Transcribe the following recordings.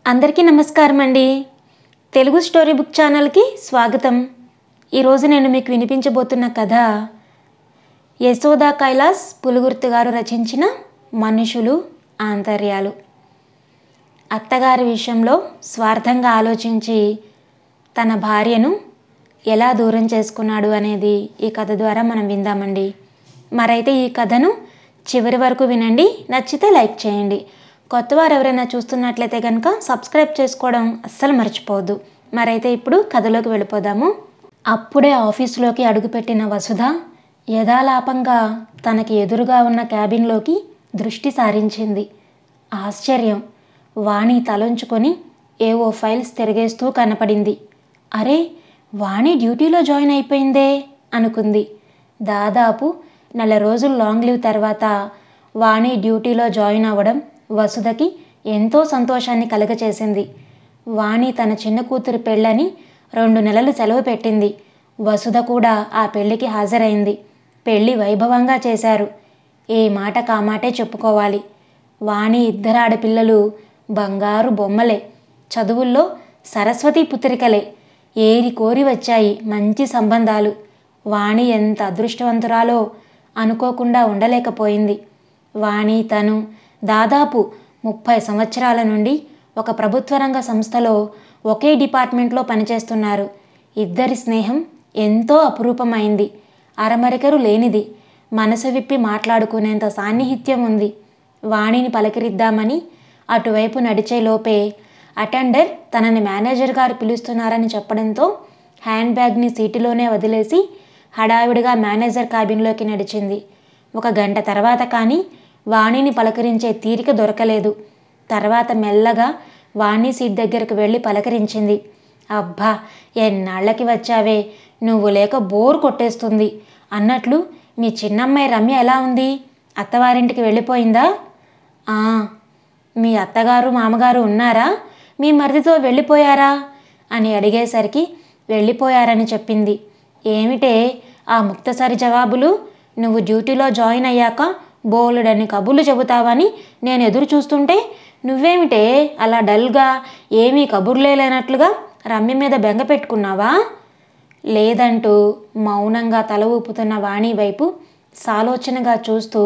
అందరికీ నమస్కారం అండి తెలుగు స్టోరీ బుక్ ఛానల్కి స్వాగతం ఈరోజు నేను మీకు వినిపించబోతున్న కథ యశోదా కైలాస్ పులుగుర్తు గారు రచించిన మనుషులు ఆంతర్యాలు అత్తగారి విషయంలో స్వార్థంగా ఆలోచించి తన భార్యను ఎలా దూరం చేసుకున్నాడు అనేది ఈ కథ ద్వారా మనం విందామండి మరైతే ఈ కథను చివరి వరకు వినండి నచ్చితే లైక్ చేయండి కొత్త వారు ఎవరైనా చూస్తున్నట్లయితే కనుక సబ్స్క్రైబ్ చేసుకోవడం అస్సలు మర్చిపోవద్దు మరైతే ఇప్పుడు కథలోకి వెళ్ళిపోదాము అప్పుడే ఆఫీసులోకి అడుగుపెట్టిన వసుధ యథాలాపంగా తనకి ఎదురుగా ఉన్న క్యాబిన్లోకి దృష్టి సారించింది ఆశ్చర్యం వాణి తలంచుకొని ఏవో ఫైల్స్ తిరిగేస్తూ కనపడింది అరే వాణి డ్యూటీలో జాయిన్ అయిపోయిందే అనుకుంది దాదాపు నెల రోజులు లాంగ్ లీవ్ తర్వాత వాణి డ్యూటీలో జాయిన్ అవ్వడం వసుధకి ఎంతో సంతోషాన్ని కలుగచేసింది వాణి తన చిన్న కూతురు పెళ్ళని రెండు నెలలు సెలవు పెట్టింది వసుధ కూడా ఆ పెళ్లికి హాజరైంది పెళ్లి వైభవంగా చేశారు ఏ మాట కామాటే చెప్పుకోవాలి వాణి ఇద్దరు ఆడపిల్లలు బంగారు బొమ్మలే చదువుల్లో సరస్వతి పుత్రికలే ఏరి కోరి వచ్చాయి మంచి సంబంధాలు వాణి ఎంత అదృష్టవంతురాలో అనుకోకుండా ఉండలేకపోయింది వాణి తను దాదాపు ముప్పై సంవత్సరాల నుండి ఒక ప్రభుత్వ రంగ సంస్థలో ఒకే డిపార్ట్మెంట్లో పనిచేస్తున్నారు ఇద్దరి స్నేహం ఎంతో అపురూపమైంది అరమరికరు లేనిది మనసు విప్పి మాట్లాడుకునేంత సాన్నిహిత్యం ఉంది వాణిని పలకరిద్దామని అటువైపు నడిచే లోపే అటెండర్ తనని మేనేజర్ గారు పిలుస్తున్నారని చెప్పడంతో హ్యాండ్ బ్యాగ్ని సీటులోనే వదిలేసి హడావిడిగా మేనేజర్ క్యాబిన్లోకి నడిచింది ఒక గంట తర్వాత కానీ వాణిని పలకరించే తీరిక దొరకలేదు తర్వాత మెల్లగా వాణి సీట్ దగ్గరకు వెళ్ళి పలకరించింది అబ్బా ఎన్నాళ్ళకి వచ్చావే నువ్వు లేక బోర్ కొట్టేస్తుంది అన్నట్లు మీ చిన్నమ్మాయి రమ్య ఎలా ఉంది అత్తవారింటికి వెళ్ళిపోయిందా "ఆ, మీ అత్తగారు మామగారు ఉన్నారా మీ మరిదితో వెళ్ళిపోయారా అని అడిగేసరికి వెళ్ళిపోయారని చెప్పింది ఏమిటే ఆ ముక్తసరి జవాబులు నువ్వు డ్యూటీలో జాయిన్ అయ్యాక బోలెడని కబుర్లు చెబుతావని నేను ఎదురు చూస్తుంటే నువ్వేమిటే అలా డల్గా ఏమీ కబుర్లే లేనట్లుగా రమ్య మీద బెంగ పెట్టుకున్నావా లేదంటూ మౌనంగా తల ఊపుతున్న వాణి వైపు సాలోచనగా చూస్తూ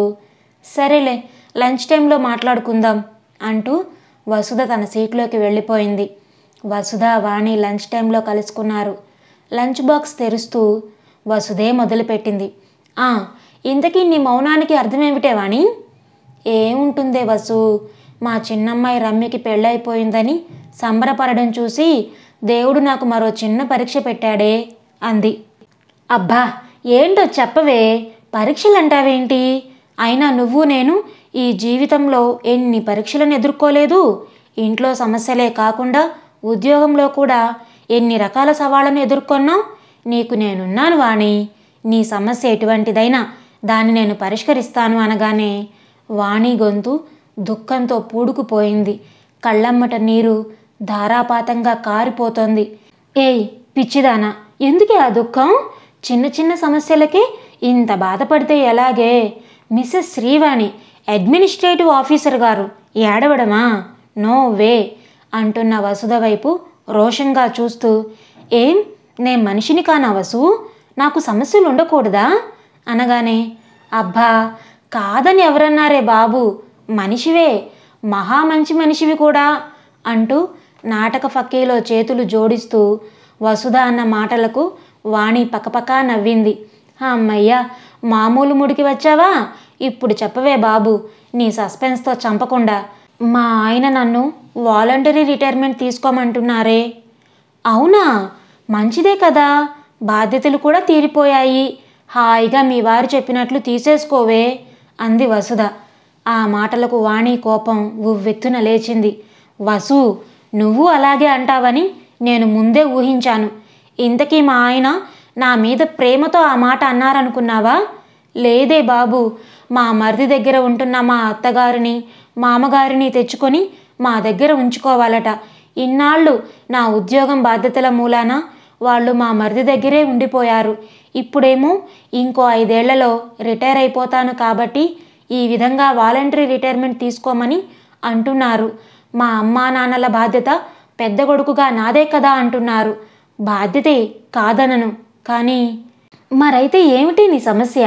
సరేలే లంచ్ టైంలో మాట్లాడుకుందాం అంటూ వసుధ తన సీట్లోకి వెళ్ళిపోయింది వసుధ వాణి లంచ్ టైంలో కలుసుకున్నారు లంచ్ బాక్స్ తెరుస్తూ వసుధే మొదలుపెట్టింది "ఆ, ఇంతకీ నీ మౌనానికి అర్థమేమిటే వాణి ఏముంటుందే వసు మా చిన్నమ్మాయి రమ్యకి పెళ్ళైపోయిందని సంబరపడడం చూసి దేవుడు నాకు మరో చిన్న పరీక్ష పెట్టాడే అంది అబ్బా ఏంటో చెప్పవే పరీక్షలు అంటావేంటి అయినా నువ్వు నేను ఈ జీవితంలో ఎన్ని పరీక్షలను ఎదుర్కోలేదు ఇంట్లో సమస్యలే కాకుండా ఉద్యోగంలో కూడా ఎన్ని రకాల సవాళ్ళను ఎదుర్కొన్నావు నీకు నేనున్నాను వాణి నీ సమస్య ఎటువంటిదైనా దాన్ని నేను పరిష్కరిస్తాను అనగానే వాణి గొంతు దుఃఖంతో పూడుకుపోయింది కళ్ళమ్మట నీరు ధారాపాతంగా కారిపోతోంది ఏయ్ పిచ్చిదానా ఎందుకే ఆ దుఃఖం చిన్న చిన్న సమస్యలకే ఇంత బాధపడితే ఎలాగే మిస్సెస్ శ్రీవాణి అడ్మినిస్ట్రేటివ్ ఆఫీసర్ గారు ఏడవడమా నో వే అంటున్న వసుధ వైపు రోషన్గా చూస్తూ ఏం నేను మనిషిని కానా వసు నాకు సమస్యలు ఉండకూడదా అనగానే అబ్బా కాదని ఎవరన్నారే బాబు మనిషివే మహా మంచి మనిషివి కూడా అంటూ నాటక ఫక్కీలో చేతులు జోడిస్తూ వసుధ అన్న మాటలకు వాణి పకపకా నవ్వింది అమ్మయ్యా మామూలు ముడికి వచ్చావా ఇప్పుడు చెప్పవే బాబు నీ సస్పెన్స్తో చంపకుండా మా ఆయన నన్ను వాలంటరీ రిటైర్మెంట్ తీసుకోమంటున్నారే అవునా మంచిదే కదా బాధ్యతలు కూడా తీరిపోయాయి హాయిగా మీ వారు చెప్పినట్లు తీసేసుకోవే అంది వసుధ ఆ మాటలకు వాణి కోపం ఉవ్వెత్తున లేచింది వసు నువ్వు అలాగే అంటావని నేను ముందే ఊహించాను ఇంతకీ మా ఆయన నా మీద ప్రేమతో ఆ మాట అన్నారనుకున్నావా లేదే బాబు మా మరిది దగ్గర ఉంటున్న మా అత్తగారిని మామగారిని తెచ్చుకొని మా దగ్గర ఉంచుకోవాలట ఇన్నాళ్ళు నా ఉద్యోగం బాధ్యతల మూలాన వాళ్ళు మా మరిది దగ్గరే ఉండిపోయారు ఇప్పుడేమో ఇంకో ఐదేళ్లలో రిటైర్ అయిపోతాను కాబట్టి ఈ విధంగా వాలంటరీ రిటైర్మెంట్ తీసుకోమని అంటున్నారు మా అమ్మా నాన్నల బాధ్యత పెద్ద కొడుకుగా నాదే కదా అంటున్నారు బాధ్యతే కాదనను కానీ మరైతే ఏమిటి నీ సమస్య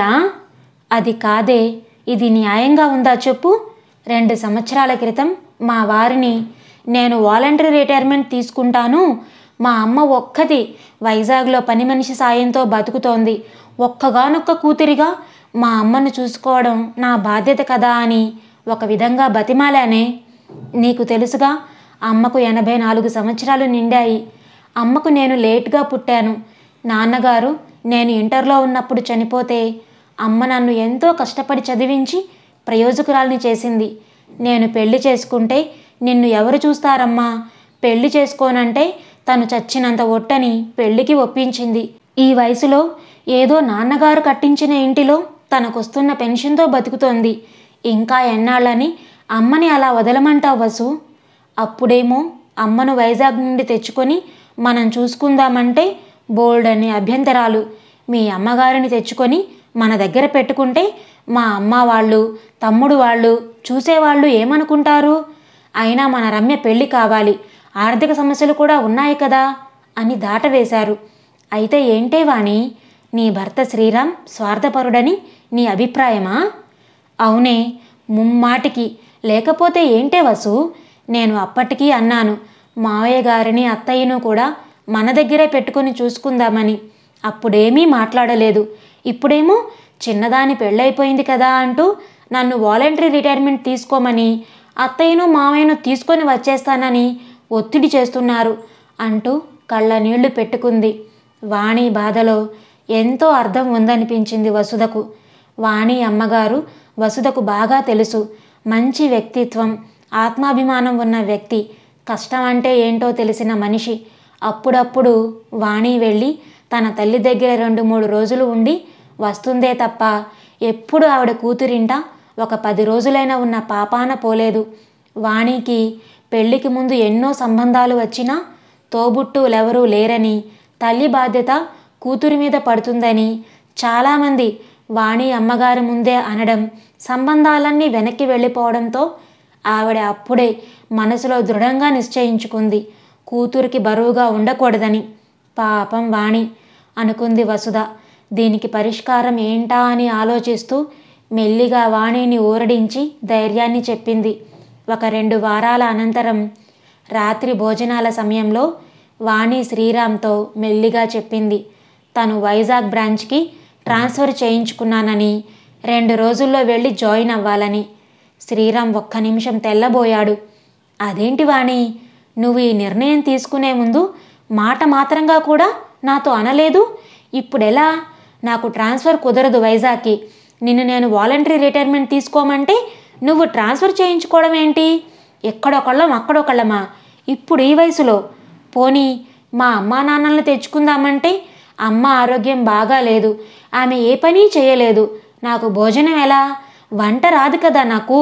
అది కాదే ఇది న్యాయంగా ఉందా చెప్పు రెండు సంవత్సరాల క్రితం మా వారిని నేను వాలంటరీ రిటైర్మెంట్ తీసుకుంటాను మా అమ్మ ఒక్కతి వైజాగ్లో పని మనిషి సాయంతో బతుకుతోంది ఒక్కగానొక్క కూతురిగా మా అమ్మను చూసుకోవడం నా బాధ్యత కదా అని ఒక విధంగా బతిమాలానే నీకు తెలుసుగా అమ్మకు ఎనభై నాలుగు సంవత్సరాలు నిండాయి అమ్మకు నేను లేట్గా పుట్టాను నాన్నగారు నేను ఇంటర్లో ఉన్నప్పుడు చనిపోతే అమ్మ నన్ను ఎంతో కష్టపడి చదివించి ప్రయోజకురాల్ని చేసింది నేను పెళ్లి చేసుకుంటే నిన్ను ఎవరు చూస్తారమ్మా పెళ్లి చేసుకోనంటే తను చచ్చినంత ఒట్టని పెళ్లికి ఒప్పించింది ఈ వయసులో ఏదో నాన్నగారు కట్టించిన ఇంటిలో తనకొస్తున్న పెన్షన్తో బతుకుతోంది ఇంకా ఎన్నాళ్ళని అమ్మని అలా వదలమంటావు వసు అప్పుడేమో అమ్మను వైజాగ్ నుండి తెచ్చుకొని మనం చూసుకుందామంటే బోల్డ్ అని అభ్యంతరాలు మీ అమ్మగారిని తెచ్చుకొని మన దగ్గర పెట్టుకుంటే మా అమ్మ వాళ్ళు తమ్ముడు వాళ్ళు చూసేవాళ్ళు ఏమనుకుంటారు అయినా మన రమ్య పెళ్ళి కావాలి ఆర్థిక సమస్యలు కూడా ఉన్నాయి కదా అని దాటవేశారు అయితే ఏంటే వాణి నీ భర్త శ్రీరామ్ స్వార్థపరుడని నీ అభిప్రాయమా అవునే ముమ్మాటికి లేకపోతే ఏంటే వసు నేను అప్పటికీ అన్నాను మావయ్య గారిని అత్తయ్యను కూడా మన దగ్గరే పెట్టుకొని చూసుకుందామని అప్పుడేమీ మాట్లాడలేదు ఇప్పుడేమో చిన్నదాని పెళ్ళైపోయింది కదా అంటూ నన్ను వాలంటరీ రిటైర్మెంట్ తీసుకోమని అత్తయ్యను మావయ్యను తీసుకొని వచ్చేస్తానని ఒత్తిడి చేస్తున్నారు అంటూ కళ్ళ నీళ్లు పెట్టుకుంది వాణి బాధలో ఎంతో అర్థం ఉందనిపించింది వసుధకు వాణి అమ్మగారు వసుధకు బాగా తెలుసు మంచి వ్యక్తిత్వం ఆత్మాభిమానం ఉన్న వ్యక్తి కష్టం అంటే ఏంటో తెలిసిన మనిషి అప్పుడప్పుడు వాణి వెళ్ళి తన తల్లి దగ్గర రెండు మూడు రోజులు ఉండి వస్తుందే తప్ప ఎప్పుడు ఆవిడ కూతురింట ఒక పది రోజులైనా ఉన్న పాపాన పోలేదు వాణికి పెళ్లికి ముందు ఎన్నో సంబంధాలు వచ్చినా తోబుట్టువులెవరూ లేరని తల్లి బాధ్యత కూతురి మీద పడుతుందని చాలామంది వాణి అమ్మగారి ముందే అనడం సంబంధాలన్నీ వెనక్కి వెళ్ళిపోవడంతో ఆవిడ అప్పుడే మనసులో దృఢంగా నిశ్చయించుకుంది కూతురికి బరువుగా ఉండకూడదని పాపం వాణి అనుకుంది వసుధ దీనికి పరిష్కారం ఏంటా అని ఆలోచిస్తూ మెల్లిగా వాణిని ఊరడించి ధైర్యాన్ని చెప్పింది ఒక రెండు వారాల అనంతరం రాత్రి భోజనాల సమయంలో వాణి శ్రీరామ్తో మెల్లిగా చెప్పింది తను వైజాగ్ బ్రాంచ్కి ట్రాన్స్ఫర్ చేయించుకున్నానని రెండు రోజుల్లో వెళ్ళి జాయిన్ అవ్వాలని శ్రీరామ్ ఒక్క నిమిషం తెల్లబోయాడు అదేంటి వాణి నువ్వు ఈ నిర్ణయం తీసుకునే ముందు మాట మాత్రంగా కూడా నాతో అనలేదు ఇప్పుడెలా నాకు ట్రాన్స్ఫర్ కుదరదు వైజాగ్కి నిన్ను నేను వాలంటరీ రిటైర్మెంట్ తీసుకోమంటే నువ్వు ట్రాన్స్ఫర్ చేయించుకోవడం ఏంటి ఎక్కడొకళ్ళం అక్కడొకళ్ళమా ఇప్పుడు ఈ వయసులో పోనీ మా అమ్మా నాన్నల్ని తెచ్చుకుందామంటే అమ్మ ఆరోగ్యం బాగా లేదు ఆమె ఏ పని చేయలేదు నాకు భోజనం ఎలా వంట రాదు కదా నాకు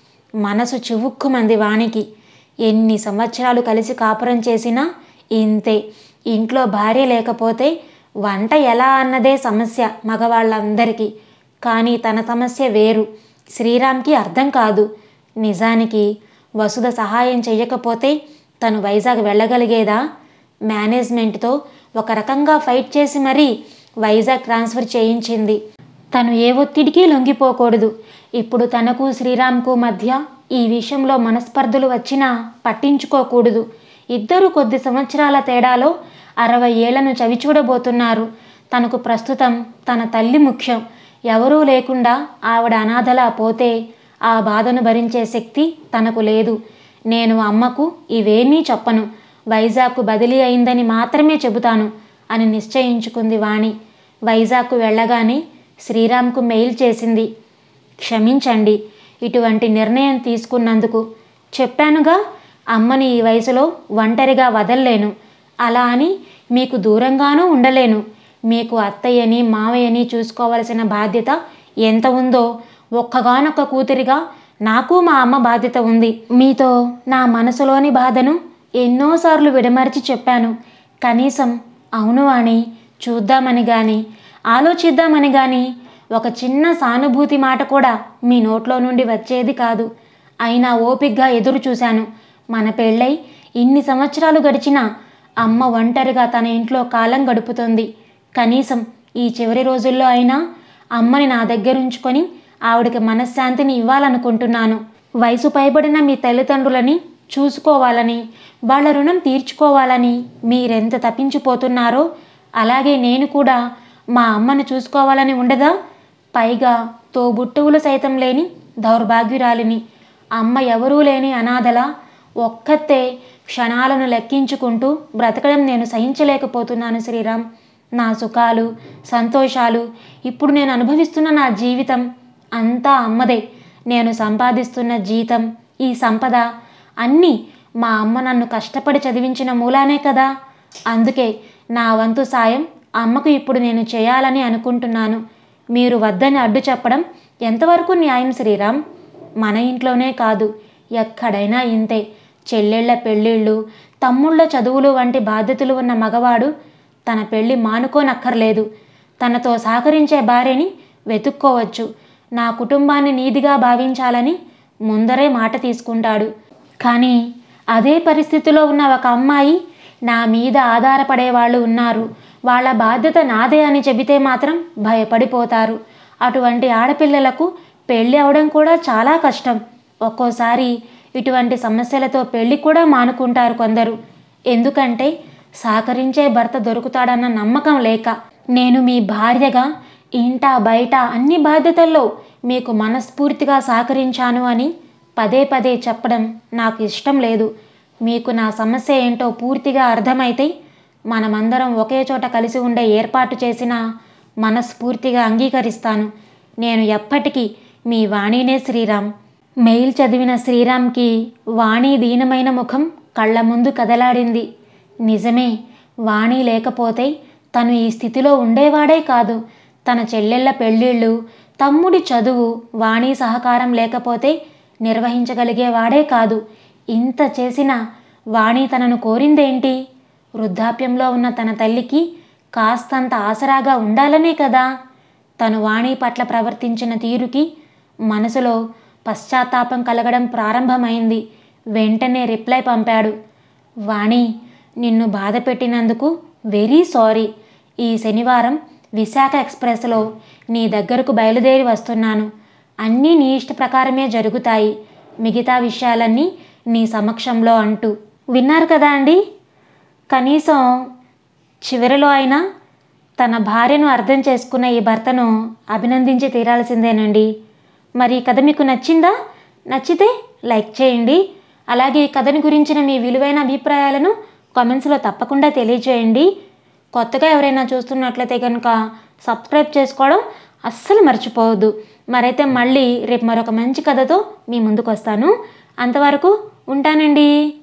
మనసు చివుక్కుమంది వానికి ఎన్ని సంవత్సరాలు కలిసి కాపురం చేసినా ఇంతే ఇంట్లో భార్య లేకపోతే వంట ఎలా అన్నదే సమస్య మగవాళ్ళందరికీ కానీ తన సమస్య వేరు శ్రీరామ్కి అర్థం కాదు నిజానికి వసుధ సహాయం చేయకపోతే తను వైజాగ్ వెళ్ళగలిగేదా మేనేజ్మెంట్తో ఒక రకంగా ఫైట్ చేసి మరీ వైజాగ్ ట్రాన్స్ఫర్ చేయించింది తను ఏ ఒత్తిడికి లొంగిపోకూడదు ఇప్పుడు తనకు శ్రీరామ్కు మధ్య ఈ విషయంలో మనస్పర్ధలు వచ్చినా పట్టించుకోకూడదు ఇద్దరు కొద్ది సంవత్సరాల తేడాలో అరవై ఏళ్లను చవిచూడబోతున్నారు తనకు ప్రస్తుతం తన తల్లి ముఖ్యం ఎవరూ లేకుండా ఆవిడ అనాథలా పోతే ఆ బాధను భరించే శక్తి తనకు లేదు నేను అమ్మకు ఇవేమీ చెప్పను వైజాగ్కు బదిలీ అయిందని మాత్రమే చెబుతాను అని నిశ్చయించుకుంది వాణి వైజాగ్కు వెళ్ళగానే శ్రీరామ్కు మెయిల్ చేసింది క్షమించండి ఇటువంటి నిర్ణయం తీసుకున్నందుకు చెప్పానుగా అమ్మని ఈ వయసులో ఒంటరిగా వదల్లేను అలా అని మీకు దూరంగానూ ఉండలేను మీకు అత్తయ్యని మావయ్యని చూసుకోవలసిన బాధ్యత ఎంత ఉందో ఒక్కగానొక్క కూతురిగా నాకు మా అమ్మ బాధ్యత ఉంది మీతో నా మనసులోని బాధను ఎన్నోసార్లు విడమర్చి చెప్పాను కనీసం అవును అని చూద్దామని కానీ ఆలోచిద్దామని కానీ ఒక చిన్న సానుభూతి మాట కూడా మీ నోట్లో నుండి వచ్చేది కాదు అయినా ఓపిగ్గా ఎదురు చూశాను మన పెళ్ళై ఇన్ని సంవత్సరాలు గడిచినా అమ్మ ఒంటరిగా తన ఇంట్లో కాలం గడుపుతుంది కనీసం ఈ చివరి రోజుల్లో అయినా అమ్మని నా దగ్గర ఉంచుకొని ఆవిడకి మనశ్శాంతిని ఇవ్వాలనుకుంటున్నాను వయసు పైబడిన మీ తల్లిదండ్రులని చూసుకోవాలని వాళ్ళ రుణం తీర్చుకోవాలని మీరెంత తప్పించిపోతున్నారో అలాగే నేను కూడా మా అమ్మను చూసుకోవాలని ఉండదా పైగా తోబుట్టువులు సైతం లేని దౌర్భాగ్యురాలిని అమ్మ ఎవరూ లేని అనాథలా ఒక్కతే క్షణాలను లెక్కించుకుంటూ బ్రతకడం నేను సహించలేకపోతున్నాను శ్రీరామ్ నా సుఖాలు సంతోషాలు ఇప్పుడు నేను అనుభవిస్తున్న నా జీవితం అంతా అమ్మదే నేను సంపాదిస్తున్న జీతం ఈ సంపద అన్నీ మా అమ్మ నన్ను కష్టపడి చదివించిన మూలానే కదా అందుకే నా వంతు సాయం అమ్మకు ఇప్పుడు నేను చేయాలని అనుకుంటున్నాను మీరు వద్దని అడ్డు చెప్పడం ఎంతవరకు న్యాయం శ్రీరామ్ మన ఇంట్లోనే కాదు ఎక్కడైనా ఇంతే చెల్లెళ్ళ పెళ్ళిళ్ళు తమ్ముళ్ళ చదువులు వంటి బాధ్యతలు ఉన్న మగవాడు తన పెళ్ళి మానుకోనక్కర్లేదు తనతో సహకరించే భార్యని వెతుక్కోవచ్చు నా కుటుంబాన్ని నీదిగా భావించాలని ముందరే మాట తీసుకుంటాడు కానీ అదే పరిస్థితిలో ఉన్న ఒక అమ్మాయి నా మీద ఆధారపడే వాళ్ళు ఉన్నారు వాళ్ళ బాధ్యత నాదే అని చెబితే మాత్రం భయపడిపోతారు అటువంటి ఆడపిల్లలకు పెళ్ళి అవడం కూడా చాలా కష్టం ఒక్కోసారి ఇటువంటి సమస్యలతో పెళ్ళి కూడా మానుకుంటారు కొందరు ఎందుకంటే సహకరించే భర్త దొరుకుతాడన్న నమ్మకం లేక నేను మీ భార్యగా ఇంట బయట అన్ని బాధ్యతల్లో మీకు మనస్ఫూర్తిగా సహకరించాను అని పదే పదే చెప్పడం నాకు ఇష్టం లేదు మీకు నా సమస్య ఏంటో పూర్తిగా అర్థమైతే మనమందరం ఒకే చోట కలిసి ఉండే ఏర్పాటు చేసిన మనస్ఫూర్తిగా అంగీకరిస్తాను నేను ఎప్పటికీ మీ వాణినే శ్రీరామ్ మెయిల్ చదివిన శ్రీరామ్కి వాణి దీనమైన ముఖం కళ్ళ ముందు కదలాడింది నిజమే వాణి లేకపోతే తను ఈ స్థితిలో ఉండేవాడే కాదు తన చెల్లెళ్ళ పెళ్ళిళ్ళు తమ్ముడి చదువు వాణి సహకారం లేకపోతే నిర్వహించగలిగేవాడే కాదు ఇంత చేసిన వాణి తనను కోరిందేంటి వృద్ధాప్యంలో ఉన్న తన తల్లికి కాస్తంత ఆసరాగా ఉండాలనే కదా తను వాణి పట్ల ప్రవర్తించిన తీరుకి మనసులో పశ్చాత్తాపం కలగడం ప్రారంభమైంది వెంటనే రిప్లై పంపాడు వాణి నిన్ను బాధ పెట్టినందుకు వెరీ సారీ ఈ శనివారం విశాఖ ఎక్స్ప్రెస్లో నీ దగ్గరకు బయలుదేరి వస్తున్నాను అన్నీ నీ ఇష్ట ప్రకారమే జరుగుతాయి మిగతా విషయాలన్నీ నీ సమక్షంలో అంటూ విన్నారు కదా అండి కనీసం చివరిలో అయినా తన భార్యను అర్థం చేసుకున్న ఈ భర్తను అభినందించి తీరాల్సిందేనండి మరి ఈ కథ మీకు నచ్చిందా నచ్చితే లైక్ చేయండి అలాగే ఈ కథని గురించిన మీ విలువైన అభిప్రాయాలను కామెంట్స్లో తప్పకుండా తెలియజేయండి కొత్తగా ఎవరైనా చూస్తున్నట్లయితే కనుక సబ్స్క్రైబ్ చేసుకోవడం అస్సలు మర్చిపోవద్దు మరైతే మళ్ళీ రేపు మరొక మంచి కథతో మీ ముందుకు వస్తాను అంతవరకు ఉంటానండి